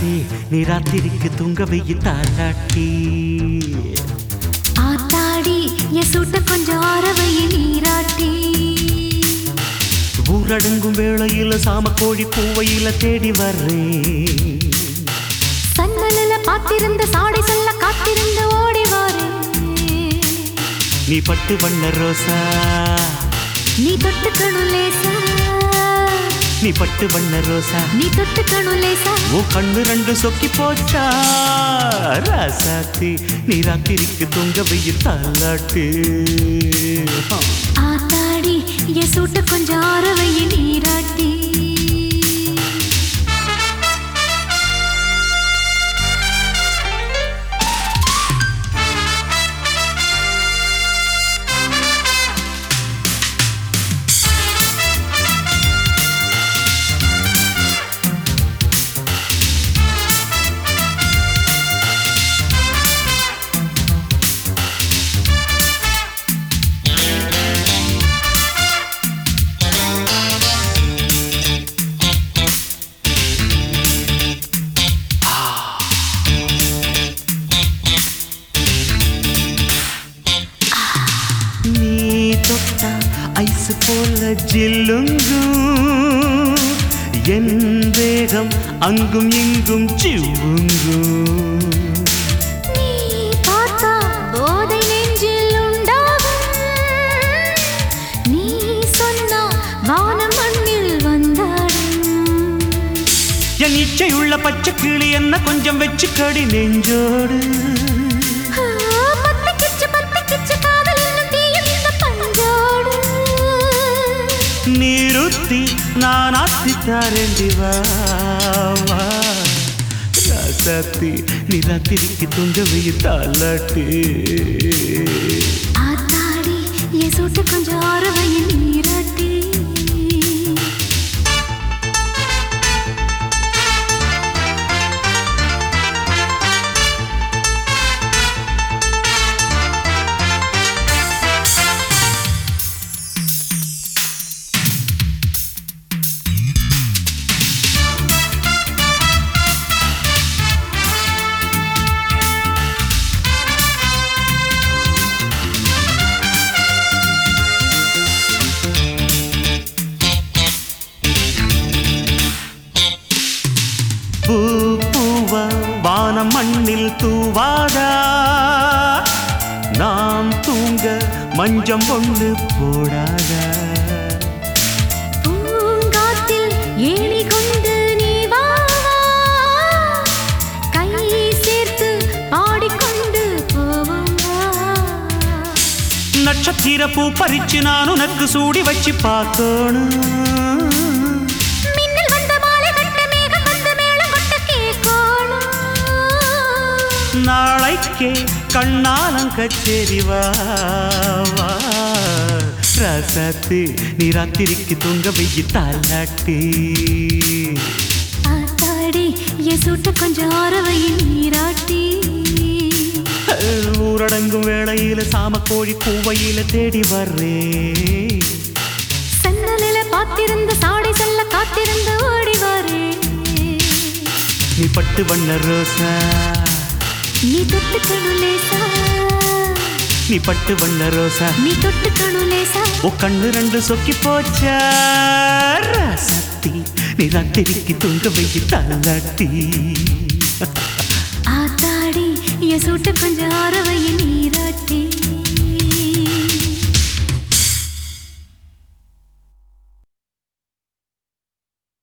ராசாத்தி நீ ராத்திரிக்கு தூங்க வெயி தாலாட்டி ஆத்தாடி என் சூட்ட கொஞ்சம் ஆரவைய நீராட்டி ஊரடங்கும் வேளையில சாமக்கோழி பூவையில தேடி வர்றேன் சன்னலில பாத்திருந்த சாடை சொல்ல காத்திருந்த ஓடி வாரே நீ பட்டு வண்ண ரோசா நீ தொட்டுக்கணும் லேசா நீ பட்டு வண்ண ரோசா நீ தொட்டுக்கணும் லேசா உன் கண்ணு ரெண்டு சொக்கி போச்சா ராசாத்தி நீ ராத்திரிக்கு தூங்க வெயி தாலாட்டி ஆத்தாடி என் சூட்ட கொஞ்சம் ஆரவைய நீராட்டி நீ தொட்டா ஐஸ் போல ஜில்லுங்கும் என் வேகம் அங்கும் இங்கும் சிவுங்கும் நீ பார்த்தா போதை நெஞ்சில் உண்டாகும் நீ சொன்னா வானம் மண்ணில் வந்தாடும் என் இச்சையுள்ள பச்சை கிளி என்ன கொஞ்சம் வச்சு கடி நெஞ்சோடு ஆ, பத்து கிச்சு பத்து கிச்சு காதல் என்னும் தீயும் இந்த பஞ்சோடு நீருத்தி நான் ஆத்தி தாரேண்டி வா வா. ராசாத்தி நீ ராத்திரிக்கு தூங்க வெயி தாலாட்டி ஆத்தாடி என் சூட்டு கொஞ்சம் ஆரவைய நீராட்டி பூ பூவா வானம் மண்ணில் தூவாதா நாம் தூங்க மஞ்சம் ஒண்ணு போடாதா பூங்காத்தில் ஏணி கொண்டு நீ வா கை சேர்த்து பாடிக்கொண்டு போவோம் வா. நட்சத்திர பூ பறிச்சு நான் உனக்கு சூடி வச்சு பார்த்தோணும் மின்னல் வந்த மாலை கட்ட மேகம் வந்து மேளம் கொட்ட கேட்கணும் நாளைக்கே கண்ணாலம் கச்சேரி வா வா. ராசாத்தி நீ ராத்திரிக்கு தூங்க வெயி தாலாட்டி ஆத்தாடி என் சூட்ட கொஞ்சம் ஆரவையில் நீராட்டி ஊரடங்கும் வேளையில சாமக்கோழி பூவையில தேடி வர்றேன் சன்னலில பாத்திருந்த சாடை சொல்ல காத்திருந்த ஓடி வாரே நீ பட்டு வண்ண ரோசா நீ தொட்டுக்கணும் லேசா நீ பட்டு வண்ண ரோசா நீ தொட்டுக்கணும் லேசா ஓ கண்ணு ரெண்டு சொக்கி போச்சா ராசாத்தி நீ ராத்திரிக்கு தூங்க வெயி தாலாட்டி ஆத்தாடி என் சூட்ட கொஞ்சம் ஆரவையில் நீராட்டி